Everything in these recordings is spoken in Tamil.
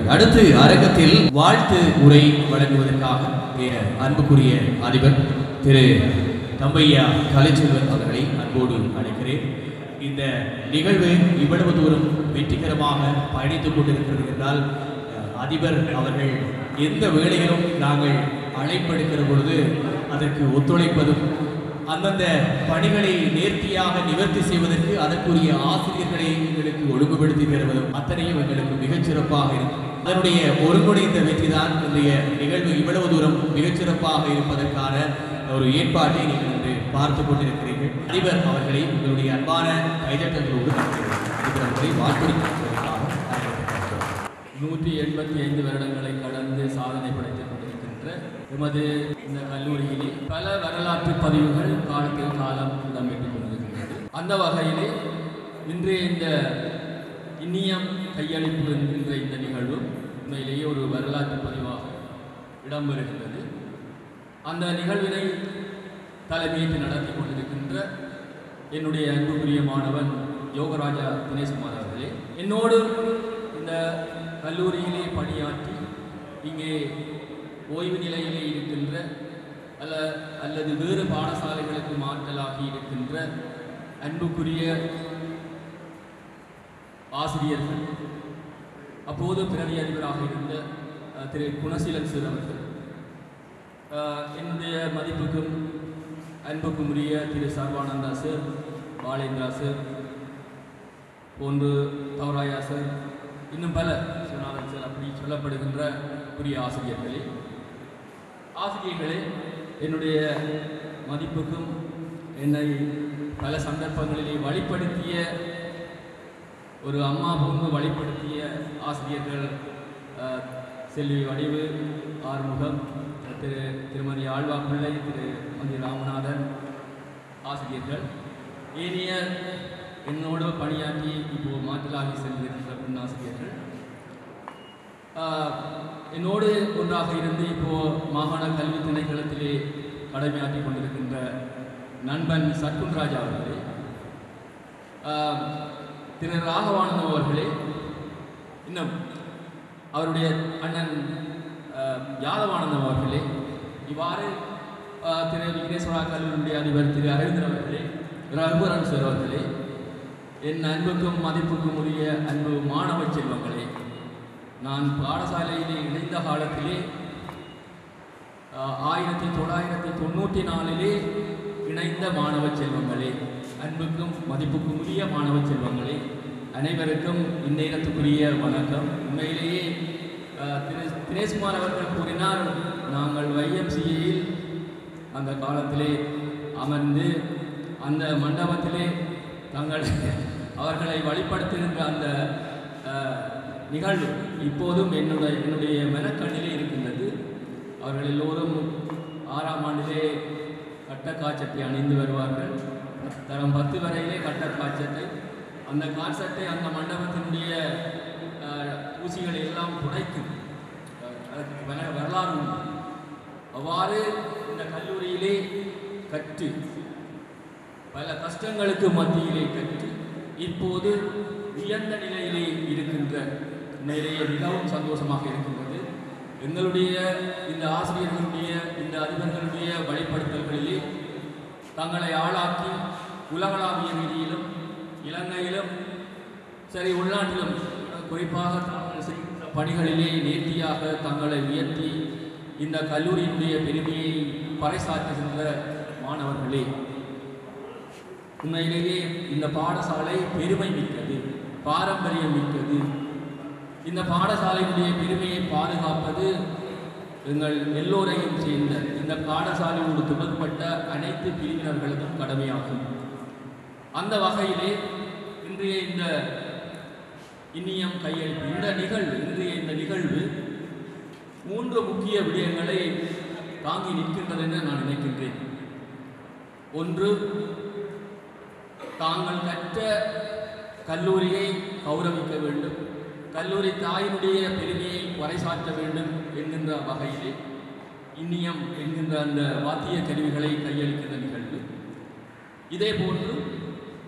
அடுத்து அரங்கத்தில் வாழ்த்து உரை வழங்குவதற்காக நம்முடைய அன்புக்குரிய அதிபர் திரு தம்பையா கலைச்செல்வன் அவர்களை அன்போடு அழைக்கிறேன் இந்த நிகழ்வு இவ்வளவு தூரம் வெற்றிகரமாக பயணித்துக் கொண்டிருக்கிறது என்றால் அஹ், அதிபர் அவர்கள் எந்த வேளையிலும் நாங்கள் அழைப்படுகிற பொழுது அதற்கு ஒத்துழைப்பதும் அந்தந்த பணிகளை நேர்த்தியாக நிவர்த்தி செய்வதற்கு அதற்குரிய ஆசிரியர்களை எங்களுக்கு ஒழுங்குபடுத்தி தருவதும் அத்தனையும் எங்களுக்கு மிகச் சிறப்பாக இருக்கும் அதனுடைய ஒருங்கிணைந்த வெற்றிதான் இன்றைய நிகழ்வு இவ்வளவு தூரம் மிகச்சிறப்பாக இருப்பதற்கான ஒரு ஏற்பாட்டை நீங்கள் இன்று பார்த்து கொண்டிருக்கிறீர்கள் அதிபர் அவர்களை உங்களுடைய அன்பான கைதட்டங்களோடு நடத்துகிறேன். அதிபர் அவர்களை வாழ்த்துரைப்பதற்காக அழைக்கப்படுகிறோம். நூற்றி எண்பத்தி ஐந்து வருடங்களை கடந்து சாதனை படைத்துக் கொண்டிருக்கின்ற எமது இந்த கல்லூரியிலே பல வரலாற்று பதிவுகள் காலத்தில் காலம் இடம்பெற்றுக் கொண்டிருக்கின்றது அந்த வகையிலே இன்றைய இந்த இன்னியம் கையளிப்பு என்கின்ற இந்த நிகழ்வு உண்மையிலேயே ஒரு வரலாற்று பதிவாக இடம்பெறுகின்றது அந்த நிகழ்வினை தலைமையேற்று நடத்தி கொண்டிருக்கின்ற என்னுடைய அன்புக்குரிய மாணவன் யோகராஜா தினேஷ்குமார் அவர்களே என்னோடு இந்த கல்லூரியிலே பணியாற்றி இங்கே ஓய்வு நிலையிலே இருக்கின்ற அல்ல அல்லது வேறு பாடசாலைகளுக்கு மாற்றலாகி இருக்கின்ற அன்புக்குரிய ஆசிரியர்கள் அப்போது பிரதி அதிபராக இருந்த அஹ், திரு குணசீலன் சிறு அவர்கள் அஹ், என்னுடைய மதிப்புக்கும் அன்புக்கும் உரிய திரு சர்வானந்தா சார் பாலேந்திரா சார் போன்று தவராயா சார் இன்னும் பல சுனாதன் சார் அப்படி சொல்லப்படுகின்ற உரிய ஆசிரியர்களே ஆசிரியர்களே என்னுடைய மதிப்புக்கும் என்னை பல சந்தர்ப்பங்களிலே வழிப்படுத்திய ஒரு அம்மா போன்று வழிப்படுத்திய ஆசிரியர்கள் அஹ், செல்வி வடிவு ஆறுமுகம் திரு திருமதி ஆழ்வா பிள்ளை திரு மதி ராமநாதன் ஆசிரியர்கள் ஏனைய என்னோடு பணியாற்றி இப்போ மாற்றலாகி செல்கின்ற பெண் ஆசிரியர்கள் ஆஹ், என்னோடு ஒன்றாக இருந்து இப்போ மாகாண கல்வி திணைக்களத்திலே கடமையாற்றி கொண்டிருக்கின்ற நண்பன் சத்குன்ராஜா அவர்களே ஆஹ், திரு ராகவானந்தம் அவர்களே இன்னும் அவருடைய அண்ணன் ஆஹ், யாதவானந்தம் அவர்களே இவ்வாறு ஆஹ், திரு விக்னேஸ்வரா கல்லூரியுடைய அதிபர் திரு அரவிந்தன் அவர்களே ரகுவரன் சார் அவர்களே என் அன்புக்கும் மதிப்புக்கும் உரிய அன்பு மாணவ செல்வங்களே நான் பாடசாலையிலே இணைந்த காலத்திலே ஆஹ், ஆயிரத்தி தொள்ளாயிரத்தி தொண்ணூற்றி நாலிலே இணைந்த மாணவ செல்வங்களே அன்புக்கும் மதிப்புக்கும் உரிய மாணவ செல்வங்களே அனைவருக்கும் இந்நேரத்துக்குரிய வணக்கம் உண்மையிலேயே ஆஹ், திரு தினேஷ்குமார் அவர்கள் கூறினார் நாங்கள் YMCA-யில் அந்த காலத்திலே அமர்ந்து அந்த மண்டபத்திலே தங்களை அவர்களை வழிபடுத்துகின்ற அந்த அஹ், நிகழ்வு இப்போதும் என்னுடைய என்னுடைய மனக்கண்ணிலே இருக்கின்றது அவர்கள் எல்லோரும் ஆறாம் ஆண்டிலே கட்டக்காய்ச்சத்தை அணிந்து வருவார்கள் தரம் பத்து வரையிலே கட்டக்காய்ச்சத்தை அந்த காய்ச்சத்தை அந்த மண்டபத்தினுடைய அஹ், ஊசிகளை எல்லாம் புடைக்கும் அஹ், அதற்கு வர- வரலாறு உண்டு அவ்வாறு இந்த கல்லூரியிலே கற்று பல கஷ்டங்களுக்கு மத்தியிலே கற்று இப்போது உயர்ந்த நிலையிலே இருக்கின்ற நிறைய மிகவும் சந்தோஷமாக இருக்கின்றது எங்களுடைய இந்த ஆசிரியர்களுடைய இந்த அதிபர்களுடைய வழிபடுத்தல்களிலே தங்களை ஆளாக்கி உலகளாவிய ரீதியிலும் இலங்கையிலும் சரி உள்நாட்டிலும் குறிப்பாக தாங்கள் செய்கின்ற பணிகளிலே நேர்த்தியாக தங்களை உயர்த்தி இந்த கல்லூரியினுடைய பெருமையை பறைசாற்றுகின்ற மாணவர்களே உண்மையிலேயே இந்த பாடசாலை பெருமை மிக்கது பாரம்பரியம் மிக்கது இந்த பாடசாலையினுடைய பெருமையை பாதுகாப்பது எங்கள் எல்லோரையும் சேர்ந்த இந்த பாடசாலையோடு தொடர்பட்ட அனைத்து பிரிவினர்களுக்கும் கடமையாகும் அந்த வகையிலே இன்றைய இந்த இனியம் கையெழுப்பு இந்த நிகழ்வு இன்றைய இந்த நிகழ்வு மூன்று முக்கிய விடயங்களை தாங்கி நிற்கின்றது என்று நான் நினைக்கின்றேன் ஒன்று தாங்கள் கற்ற கல்லூரியை கௌரவிக்க வேண்டும் கல்லூரி தாயினுடைய பெருமையை பறைசாற்ற வேண்டும் என்கின்ற வகையிலே இன்னியம் என்கின்ற அந்த வாத்திய கருவிகளை கையளிக்கின்ற நிகழ்வு இதே போன்று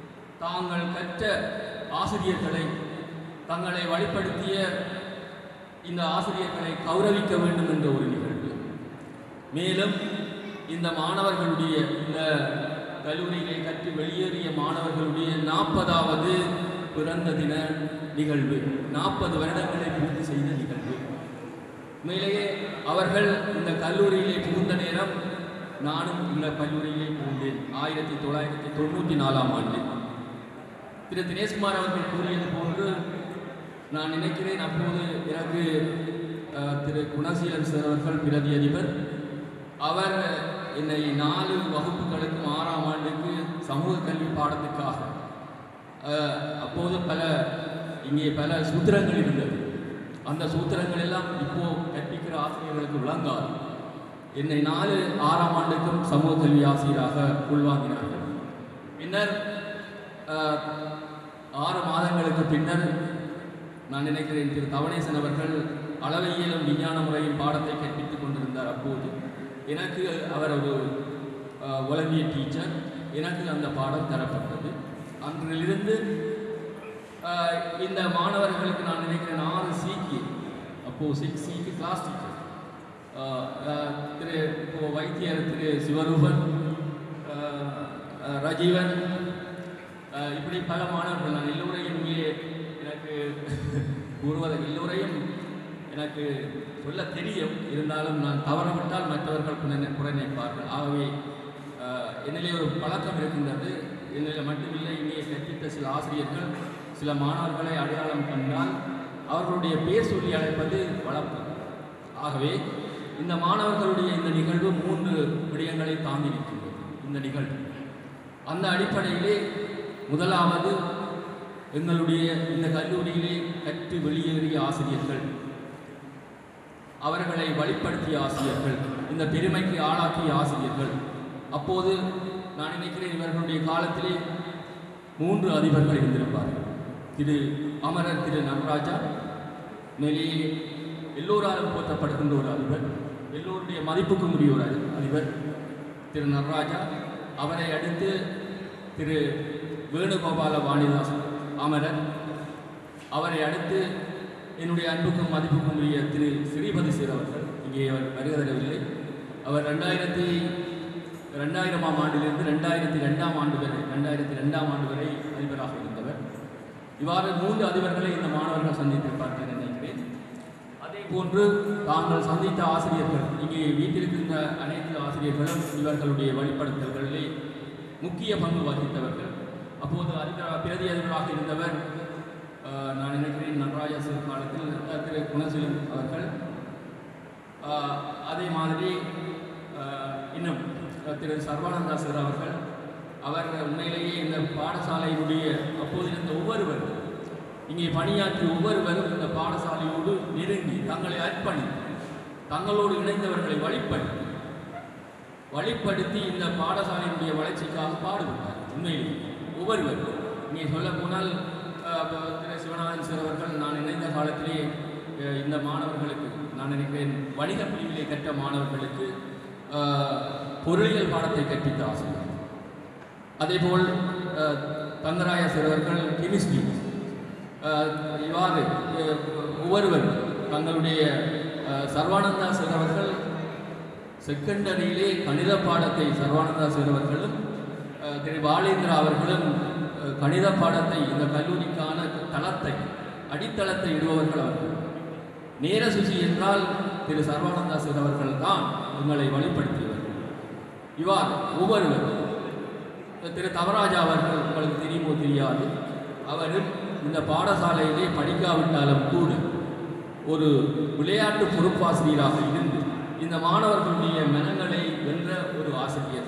தாங்கள் கற்ற ஆசிரியர்களை தங்களை வழிப்படுத்திய இந்த ஆசிரியர்களை கௌரவிக்க வேண்டும் என்ற ஒரு நிகழ்வு மேலும் இந்த மாணவர்களுடைய இந்த கல்லூரியிலே கற்று வெளியேறிய மாணவர்களுடைய நாற்பதாவது பிறந்த தின நிகழ்வு நாற்பது வருடங்களை பூர்த்தி செய்த நிகழ்வு உண்மையிலேயே அவர்கள் இந்த கல்லூரியிலே புகுந்த நேரம் நானும் இந்த கல்லூரியிலே புகுந்தேன் ஆயிரத்தி தொள்ளாயிரத்தி தொண்ணூற்றி நாலாம் ஆண்டு திரு தினேஷ்குமார் அவர்கள் கூறியது போன்று நான் நினைக்கிறேன் அப்போது எனக்கு அஹ், திரு குணசீலன் சார் அவர்கள் பிரதி அதிபர் அவர் என்னை நாலு வகுப்புகளுக்கும் ஆறாம் ஆண்டுக்கு சமூக கல்வி பாடத்துக்காக அஹ், அப்போது பல இங்கே பல சூத்திரங்கள் இருந்தது அந்த சூத்திரங்கள் எல்லாம் இப்போ கற்பிக்கிற ஆசிரியர்களுக்கு விளங்காது என்னை நாலு ஆறாம் ஆண்டுக்கும் சமூக கல்வி ஆசிரியராக உள்வாங்கினார்கள் பின்னர் அஹ், ஆறு மாதங்களுக்கு பின்னர் நான் நினைக்கிறேன் திரு தவணேசன் அவர்கள் அளவையியலும் விஞ்ஞான முறையின் பாடத்தை கற்பித்துக் கொண்டிருந்தார் அப்போது எனக்கு அவர் ஒரு ஒலம்பிய டீச்சர் எனக்கு அந்த பாடம் தரப்பட்டது அன்றிலிருந்து அஹ், இந்த மாணவர்களுக்கு நான் நினைக்கிறேன் ஆறு சிக்கு அப்போது சிக்ஸ் சிக்கு கிளாஸ் டீச்சர் திரு இப்போ வைத்தியர் திரு சிவரூபன் அஹ், அஹ், ரஜீவன் அஹ், இப்படி பல மாணவர்கள் நான் எல்லோரையும் இங்கே எனக்கு கூறுவதை எல்லோரையும் எனக்கு சொல்ல தெரியும் இருந்தாலும் நான் தவறவிட்டால் மற்றவர்கள் குறை குறை நினைப்பார்கள் ஆகவே அஹ், என்னிலே ஒரு பழக்கம் இருக்கின்றது என்னில் மட்டுமில்லை இங்கே கற்பித்த சில ஆசிரியர்கள் சில மாணவர்களை அடையாளம் கண்டால் அவர்களுடைய பேர் சொல்லி அழைப்பது வழக்கம் ஆகவே இந்த மாணவர்களுடைய இந்த நிகழ்வு மூன்று விடயங்களை தாங்கி நிற்கின்றது இந்த நிகழ்வு அந்த அடிப்படையிலே முதலாவது எங்களுடைய இந்த கல்லூரியிலே கற்று வெளியேறிய ஆசிரியர்கள் அவர்களை வழிப்படுத்திய ஆசிரியர்கள் இந்த பெருமைக்கு ஆளாக்கிய ஆசிரியர்கள் அப்போது நான் நினைக்கிறேன் இவர்களுடைய காலத்திலே மூன்று அதிபர்கள் இருந்திருப்பார்கள் திரு அமரர் திரு நடராஜா மேலே எல்லோராலும் போற்றப்படுகின்ற ஒரு அதிபர் எல்லோருடைய மதிப்புக்கும் உரிய ஒரு அதி- அதிபர் திரு நடராஜா அவரை அடுத்து திரு வேணுகோபால வாணிதாஸ் அமரர் அவரை அடுத்து என்னுடைய அன்புக்கும் மதிப்புக்கும் உரிய திரு ஸ்ரீபதி சீர் அவர்கள் இங்கே அவர் வருகை தரவில்லை அவர் ரெண்டாயிரத்தி ரெண்டாயிரமாம் ஆண்டிலிருந்து ரெண்டாயிரத்தி ரெண்டாம் ஆண்டு வரை ரெண்டாயிரத்தி ரெண்டாம் ஆண்டு வரை அதிபராக இருந்தவர் இவ்வாறு மூன்று அதிபர்களை இந்த மாணவர்கள் சந்தித்திருப்பார்கள் என்று நினைக்கிறேன் அதே போன்று தாங்கள் சந்தித்த ஆசிரியர்கள் இங்கே வீட்டிலிருக்கின்ற அனைத்து ஆசிரியர்களும் இவர்களுடைய வழிபடுத்தல்களிலே முக்கிய பங்கு வகித்தவர்கள் அப்போது அதிபர் பிரதி அதிபராக இருந்தவர் அஹ், நான் நினைக்கிறேன் நடராஜா சிறு காலத்தில் அஹ், திரு குணசீலன் அவர்கள் அஹ், அதே மாதிரி அஹ், இன்னும் அஹ், திரு சர்வானந்தா சார் அவர்கள் அவர் உண்மையிலேயே இந்த பாடசாலையினுடைய அப்போது இருந்த ஒவ்வொருவர் இங்கே பணியாற்றிய ஒவ்வொருவரும் இந்த பாடசாலையோடு நெருங்கி தங்களை அர்ப்பணித்து தங்களோடு இணைந்தவர்களை வழிபடுத்தி வழிப்படுத்தி இந்த பாடசாலையினுடைய வளர்ச்சிக்காக பாடுபட்டார் உண்மையிலேயே ஒவ்வொருவர் இங்கே சொல்ல போனால் அஹ், அப்ப திரு சிவநாதன் சார் அவர்கள் நான் இணைந்த காலத்திலே அஹ், இந்த மாணவர்களுக்கு நான் நினைக்கிறேன் வணிக பிரிவிலே கற்ற மாணவர்களுக்கு அஹ், பொருளியல் பாடத்தை கற்பித்த ஆசிரியர் அதேபோல் அஹ், தங்கராய சிறுவர்கள் கெமிஸ்ட்ரி அஹ், இவ்வாறு அஹ், ஒவ்வொருவர் தங்களுடைய அஹ், சர்வானந்தா சிறுவர்கள் செகண்டரியிலே கணித பாடத்தை சர்வானந்தா சிறுவர்களும் அஹ், திரு பாலேந்திரா அவர்களும் அஹ், கணித பாடத்தை இந்த கல்லூரிக்கான தளத்தை அடித்தளத்தை இடுபவர்கள் அவர்கள் நேர சுசி என்றால் திரு சர்வானந்தா சிறுவர்கள் தான் எங்களை வழிப்படுத்தியவர்கள் இவ்வாறு ஒவ்வொருவர் திரு தவராஜா அவர்கள் உங்களுக்கு தெரியுமோ தெரியாது அவரும் இந்த பாடசாலையிலே படிக்காவிட்டாலும் கூட ஒரு விளையாட்டு பொறுப்பாசிரியராக இருந்து இந்த மாணவர்களுடைய மனங்களை வென்ற ஒரு ஆசிரியர்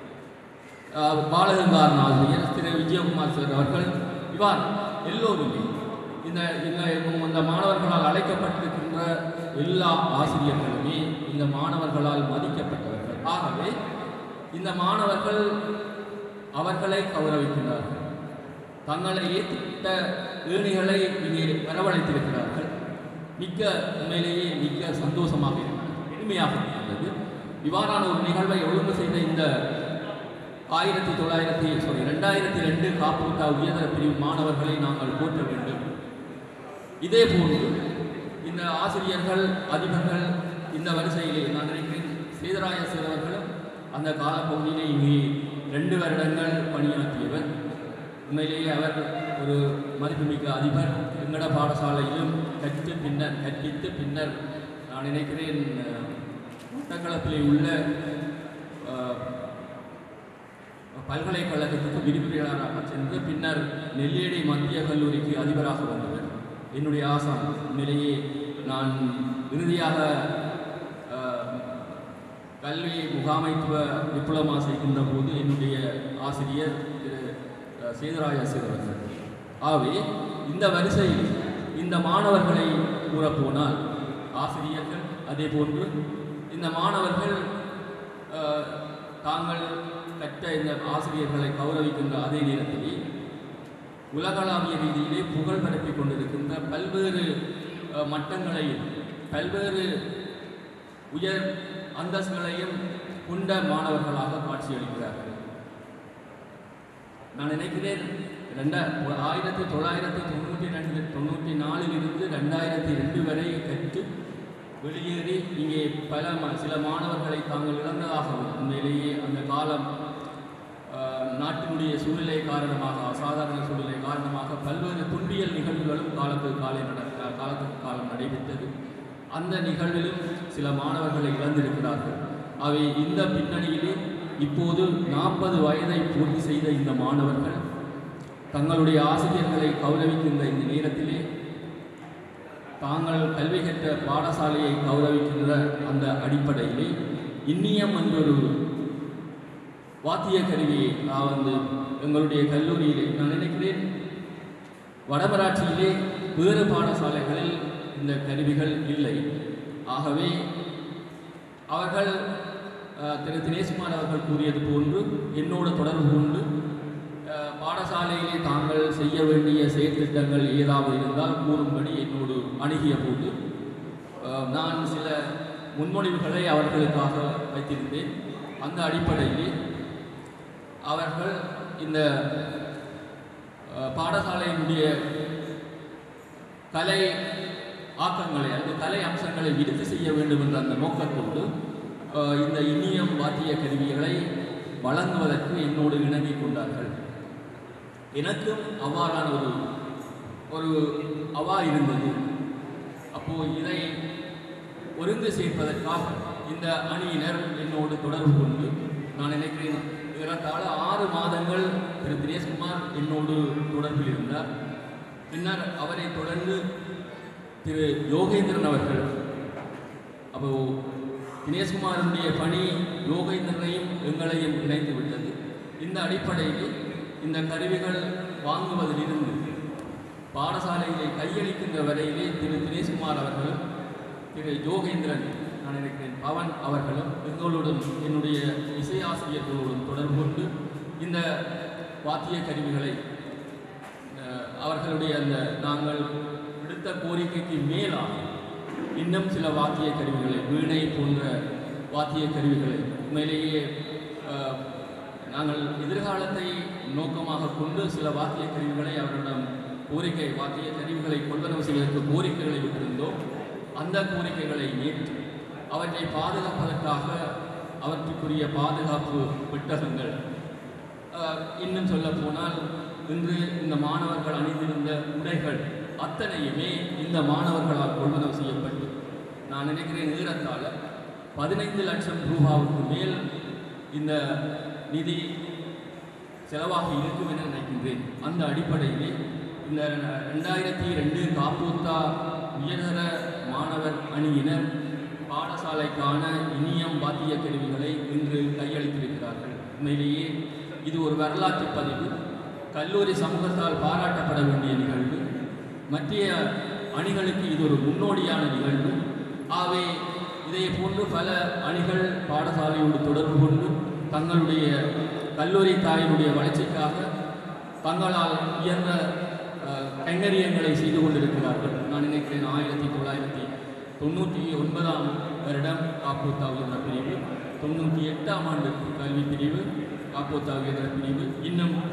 அஹ், பாலகங்காரன் ஆசிரியர் திரு விஜயகுமார் சார் அவர்கள் இவ்வாறு எல்லோருமே இந்த இந்த இந்த மாணவர்களால் அழைக்கப்பட்டிருக்கின்ற எல்லா ஆசிரியர்களுமே இந்த மாணவர்களால் மதிக்கப்பட்டவர்கள் ஆகவே இந்த மாணவர்கள் அவர்களை கௌரவிக்கிறார்கள் தங்களை ஏற்றுக்கிட்ட ஏணிகளை இங்கே வரவழைத்திருக்கிறார்கள் மிக்க உண்மையிலேயே மிக்க சந்தோஷமாக இருக்கிறது பெருமையாக இருக்கிறது இவ்வாறான ஒரு நிகழ்வை ஒழுங்கு செய்த இந்த ஆயிரத்தி தொள்ளாயிரத்தி சாரி ரெண்டாயிரத்தி ரெண்டு காப்பூட்டா உயர்தர பிரிவு மாணவர்களை நாங்கள் போற்ற வேண்டும் இதே போன்று இந்த இந்த ஆசிரியர்கள் அதிபர்கள் இந்த வரிசையிலே நான் நினைக்கிறேன் சீதராய சிறுவர்களும் அந்த காலப்பகுதியிலே இங்கே ரெண்டு வருடங்கள் பணியாற்றியவர் உண்மையிலேயே அவர் ஒரு மதிப்புமிக்க அதிபர் எங்கட பாடசாலையிலும் கற்று பின்னர் கற்பித்து பின்னர் நான் நினைக்கிறேன் அஹ், மட்டக்களப்பிலே உள்ள அஹ், பல்கலைக்கழகத்துக்கு விரிவுரையாளராக சென்று பின்னர் நெல்லியடி மத்திய கல்லூரிக்கு அதிபராக வந்தவர் என்னுடைய ஆசான் உண்மையிலேயே நான் இறுதியாக அஹ், கல்வி முகாமைத்துவ டிப்ளமா செய்கின்ற போது என்னுடைய ஆசிரியர் திரு அஹ், சேதுராய சிறுவர்கள் ஆகவே இந்த வரிசையில் இந்த மாணவர்களை கூறப்போனால் ஆசிரியர்கள் அதே போன்று இந்த மாணவர்கள் அஹ், தாங்கள் கற்ற இந்த ஆசிரியர்களை கௌரவிக்கின்ற அதே நேரத்திலே உலகளாவிய ரீதியிலே புகழ் பரப்பிக் கொண்டிருக்கின்ற பல்வேறு அஹ், மட்டங்களையும் பல்வேறு உயர் அந்தஸ்துகளையும் கொண்ட மாணவர்களாக காட்சியளிக்கிறார்கள் நான் நினைக்கிறேன் ரெண்டா ஆயிரத்தி தொள்ளாயிரத்தி தொண்ணூற்றி ரெண்டு தொண்ணூற்றி நாலிலிருந்து ரெண்டாயிரத்தி ரெண்டு வரை கற்று வெளியேறி இங்கே பல ம சில மாணவர்களை தாங்கள் இழந்ததாகவும் உண்மையிலேயே அந்த காலம் ஆஹ், நாட்டினுடைய சூழ்நிலை காரணமாக அசாதாரண சூழ்நிலை காரணமாக பல்வேறு துன்பியல் நிகழ்வுகளும் காலத்துக்கு காலை நட காலத்துக்கு காலம் நடைபெற்றது அந்த நிகழ்விலும் சில மாணவர்களை இழந்திருக்கிறார்கள் அவை இந்த பின்னணியிலே இப்போது நாற்பது வயதை பூர்த்தி செய்த இந்த மாணவர்கள் தங்களுடைய ஆசிரியர்களை கௌரவிக்கின்ற இந்த நேரத்திலே தாங்கள் கல்வி கற்ற பாடசாலையை கௌரவிக்கின்ற அந்த அடிப்படையிலே இன்னியம் என்றொரு வாத்திய கருவியை நான் வந்து எங்களுடைய கல்லூரியிலே நான் நினைக்கிறேன் வடமராட்சியிலே வேறு பாடசாலைகளில் இந்த கருவிகள் இல்லை ஆகவே அவர்கள் அஹ், திரு தினேஷ்குமார் அவர்கள் கூறியது போன்று என்னோடு தொடர்பு கொண்டு அஹ், பாடசாலையிலே தாங்கள் செய்ய வேண்டிய செயற்திட்டங்கள் ஏதாவது இருந்தால் கூறும்படி என்னோடு அணுகிய போது அஹ், நான் சில முன்மொழிவுகளை அவர்களுக்காக வைத்திருந்தேன் அந்த அடிப்படையிலே அவர்கள் இந்த அஹ், பாடசாலையினுடைய கலை ஆக்கங்களை அல்லது கலை அம்சங்களை விருத்தி செய்ய வேண்டும் என்ற அந்த நோக்கத்தோடு அஹ், இந்த இனியம் வாத்திய கருவிகளை வழங்குவதற்கு என்னோடு இணங்கிக் கொண்டார்கள் எனக்கும் அவ்வாறான ஒரு ஒரு அவா இருந்தது அப்போது இதை ஒருங்கு சேர்ப்பதற்காக இந்த அணியினர் என்னோடு தொடர்பு கொண்டு நான் நினைக்கிறேன் ஏறத்தாழ ஆறு மாதங்கள் திரு தினேஷ்குமார் என்னோடு தொடர்பில் இருந்தார் பின்னர் அவரை தொடர்ந்து திரு யோகேந்திரன் அவர்கள் அப்போ தினேஷ்குமாரனுடைய பணி யோகேந்திரனையும் எங்களையும் இணைத்து விட்டது இந்த அடிப்படையில் இந்த கருவிகள் வாங்குவதிலிருந்து பாடசாலைகளை கையளிக்கின்ற வரையிலே திரு தினேஷ்குமார் அவர்களும் திரு யோகேந்திரன் நான் நினைக்கிறேன் பவன் அவர்களும் எங்களுடன் என்னுடைய இசை ஆசிரியர்களோடும் தொடர்பு கொண்டு இந்த வாத்திய கருவிகளை அஹ், அவர்களுடைய அந்த நாங்கள் விடுத்த கோரிக்கைக்கு மேலாக இன்னும் சில வாத்திய கருவிகளை வீணை போன்ற வாத்திய கருவிகளை உண்மையிலேயே அஹ், நாங்கள் எதிர்காலத்தை நோக்கமாக கொண்டு சில வாத்திய கருவிகளை அவரிடம் கோரிக்கை வாத்திய கருவிகளை கொள்வனவு செய்வதற்கு கோரிக்கைகளை விட்டிருந்தோம் அந்த கோரிக்கைகளை ஏற்று அவற்றை பாதுகாப்பதற்காக அவற்றுக்குரிய பாதுகாப்பு பெட்டகங்கள் அஹ், இன்னும் சொல்ல போனால் இன்று இந்த மாணவர்கள் அணிந்திருந்த உடைகள் அத்தனையுமே இந்த மாணவர்களால் கொள்வனவு செய்யப்பட்டு நான் நினைக்கிறேன் ஈரத்தால் பதினைந்து லட்சம் ரூபாவுக்கு மேல் இந்த நிதி செலவாகி இருக்கும் என நினைக்கின்றேன் அந்த அடிப்படையிலே இந்த ரெண்டாயிரத்தி ரெண்டு காப்பூத்தா உயர்தர மாணவர் அணியினர் பாடசாலைக்கான இனியம் வாத்திய கருவிகளை இன்று கையளித்திருக்கிறார்கள் உண்மையிலேயே இது ஒரு வரலாற்று பதிவு கல்லூரி சமூகத்தால் பாராட்டப்பட வேண்டிய நிகழ்வு மத்திய அணிகளுக்கு இது ஒரு முன்னோடியான நிகழ்வு ஆகவே இதை போன்று பல அணிகள் பாடசாலையோடு தொடர்பு கொண்டு தங்களுடைய கல்லூரி தாயினுடைய வளர்ச்சிக்காக தங்களால் இயன்ற அஹ், கைங்கரியங்களை செய்து கொண்டிருக்கிறார்கள் நான் நினைக்கிறேன் ஆயிரத்தி தொள்ளாயிரத்தி தொண்ணூற்றி ஒன்பதாம் வருடம் காப்பூத்தா உயர்ந்த பிரிவு தொண்ணூற்றி எட்டாம் ஆண்டு கல்வி பிரிவு காப்பூத்தா உயர்ந்த பிரிவு இன்னும்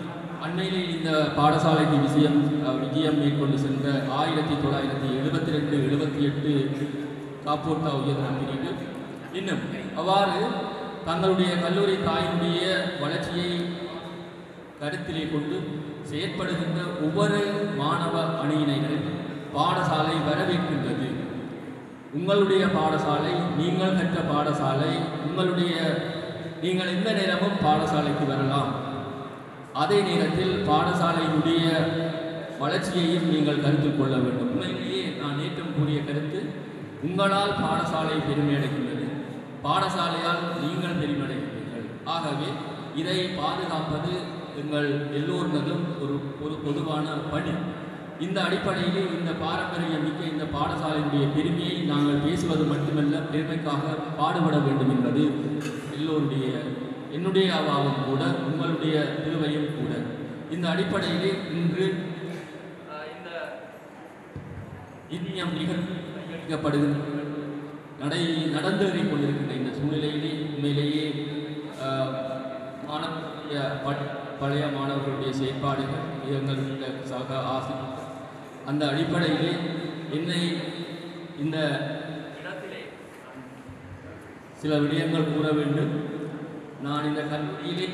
அண்மையிலே இந்த பாடசாலைக்கு விஷயம் அஹ், விஜயம் மேற்கொண்டு சென்ற ஆயிரத்தி தொள்ளாயிரத்தி எழுபத்தி ரெண்டு எழுபத்தி எட்டு காப்போர்த்தா உயர்தர பிரிவு இன்னும் அவ்வாறு தங்களுடைய கல்லூரி தாயினுடைய வளர்ச்சியை கருத்திலே கொண்டு செயற்படுகின்ற ஒவ்வொரு மாணவ அணியினரும் பாடசாலை வரவேற்கின்றது உங்களுடைய பாடசாலை நீங்கள் கற்ற பாடசாலை உங்களுடைய நீங்கள் எந்த நேரமும் பாடசாலைக்கு வரலாம் அதே நேரத்தில் பாடசாலையினுடைய வளர்ச்சியையும் நீங்கள் கருத்தில் கொள்ள வேண்டும் உண்மையிலேயே நான் நேற்றும் கூறிய கருத்து உங்களால் பாடசாலை பெருமையடைகின்றது பாடசாலையால் நீங்கள் பெருமையடைகின்றீர்கள் ஆகவே இதை பாதுகாப்பது எங்கள் எல்லோரினதும் ஒரு ஒரு பொதுவான பணி இந்த அடிப்படையிலே இந்த பாரம்பரிய மிக்க இந்த பாடசாலையினுடைய பெருமையை நாங்கள் பேசுவது மட்டுமல்ல பெருமைக்காக பாடுபட வேண்டும் என்பது எல்லோருடைய என்னுடைய அவாவும் கூட உங்களுடைய திருவையும் கூட இந்த அடிப்படையிலே இன்று அஹ், இந்த இந்தியம் நிகழ்ப்படுகின்ற நடை நடந்தேறிக் கொண்டிருக்கின்ற இந்த சூழ்நிலையிலே உண்மையிலேயே அஹ், மாணவர்களுடைய பட்- பழைய மாணவர்களுடைய செயற்பாடுகள் எங்களுடைய சக ஆசி அந்த அடிப்படையிலே என்னை இந்த இடத்திலே சில விடயங்கள் கூற வேண்டும் நான் இந்த கல்லூரியிலே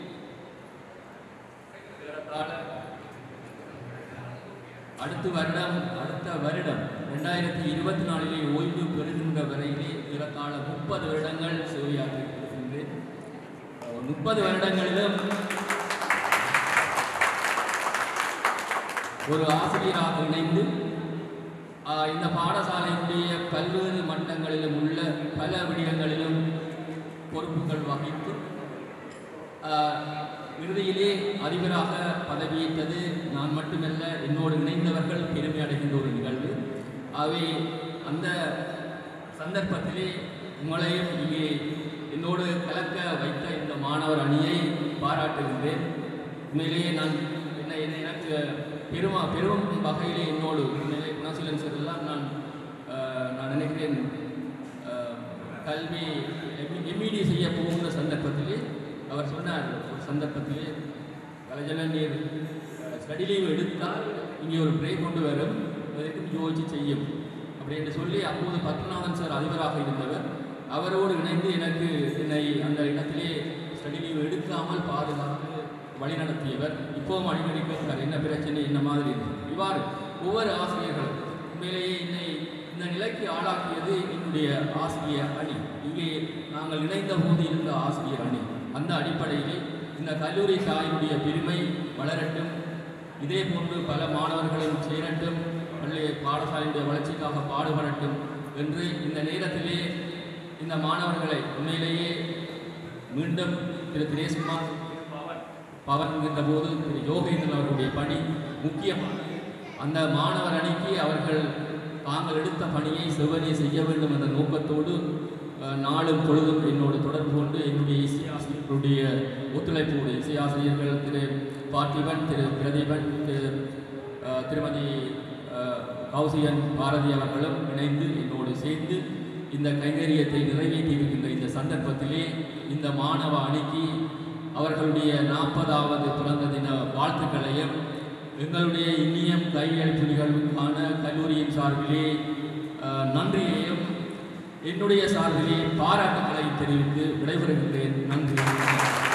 ஏறத்தாழ அடுத்த வருடம் அடுத்த வருடம் ரெண்டாயிரத்தி இருபத்தி நாலிலே ஓய்வு பெறுகின்ற வரையிலே ஏறத்தாழ முப்பது வருடங்கள் சேவையாற்றி இருக்கின்றேன் அஹ் முப்பது வருடங்களிலும் ஒரு ஆசிரியராக இணைந்து ஆஹ் இந்த பாடசாலையினுடைய பல்வேறு மட்டங்களிலும் உள்ள பல விடயங்களிலும் பொறுப்புகள் வகித்து ஆஹ் இறுதியிலே அதிபராக பதவியேற்றது நான் மட்டுமல்ல என்னோடு இணைந்தவர்கள் பெருமை அடைகின்ற ஒரு நிகழ்வு ஆகவே அந்த சந்தர்ப்பத்திலே உங்களையும் இங்கே என்னோடு கலக்க வைத்த இந்த மாணவர் அணியை பாராட்டுகின்றேன் உண்மையிலேயே நான் என்னை என்னை எனக்கு பெருமா பெரும் வகையிலே என்னோடு உண்மையிலே குணசீலன் சார் எல்லாம் நான் ஆஹ், நான் நினைக்கிறேன் ஆஹ், கல்வி எம்இடி செய்ய போகின்ற சந்தர்ப்பத்திலே அவர் சொன்னார் ஒரு சந்தர்ப்பத்திலே கலைஞர் நீர் ஸ்டடி லீவ் எடுத்தால் இங்கே ஒரு பிரேக் கொண்டு வரும் அதற்கு யோசிச்சு செய்யும் அப்படி என்று சொல்லி அப்போது பத்மநாதன் சார் அதிபராக இருந்தவர் அவரோடு இணைந்து எனக்கு என்னை அந்த இடத்திலே ஸ்டடி லீவ் எடுக்காமல் பாதுகாத்து வழிநடத்தியவர் இப்போவும் அடிக்கடி கேட்கிறார் என்ன பிரச்சனை என்ன மாதிரி என்று. இவ்வாறு ஒவ்வொரு ஆசிரியர்களும் உண்மையிலேயே என்னை இந்த நிலைக்கு ஆளாக்கியது என்னுடைய ஆசிரியர் அணி இங்கே நாங்கள் இணைந்த போது இருந்த ஆசிரியர் அணி அந்த அடிப்படையிலே இந்த கல்லூரி தாயினுடைய பெருமை வளரட்டும் இதே போன்று பல மாணவர்களும் சேரட்டும் பள்ளி பாடசாலையுடைய வளர்ச்சிக்காக பாடுபடட்டும் என்று இந்த நேரத்திலே இந்த மாணவர்களை உண்மையிலேயே மீண்டும் திரு திரேஷ்குமார் பவன் பவன் என்கின்ற போது திரு யோகேந்திரன் அவர்களுடைய பணி முக்கியமானது அந்த மாணவர் அணிக்கு அவர்கள் தாங்கள் எடுத்த பணியை செவ்வனே செய்ய வேண்டும் என்ற நோக்கத்தோடு அஹ், நாளும் பொழுதும் என்னோடு தொடர்பு கொண்டு என்னுடைய இசையாசிரியர்களுடைய ஒத்துழைப்போடு இசையாசிரியர்கள் திரு பார்த்திபன் திரு பிரதீபன் திரு அஹ், திருமதி அஹ், கௌசிகன் பாரதி அவர்களும் இணைந்து என்னோடு சேர்ந்து இந்த கைங்கரியத்தை நிறைவேற்றி இருக்கின்ற இந்த சந்தர்ப்பத்திலே இந்த மாணவ அணிக்கு அவர்களுடைய நாற்பதாவது பிறந்த தின வாழ்த்துக்களையும் எங்களுடைய இனியம் கையெழுத்து நிகழ்வுக்கான கல்லூரியின் சார்பிலே அஹ், நன்றியையும் என்னுடைய சார்பிலே பாராட்டுக்களை தெரிவித்து விடைபெறுகின்றேன் நன்றி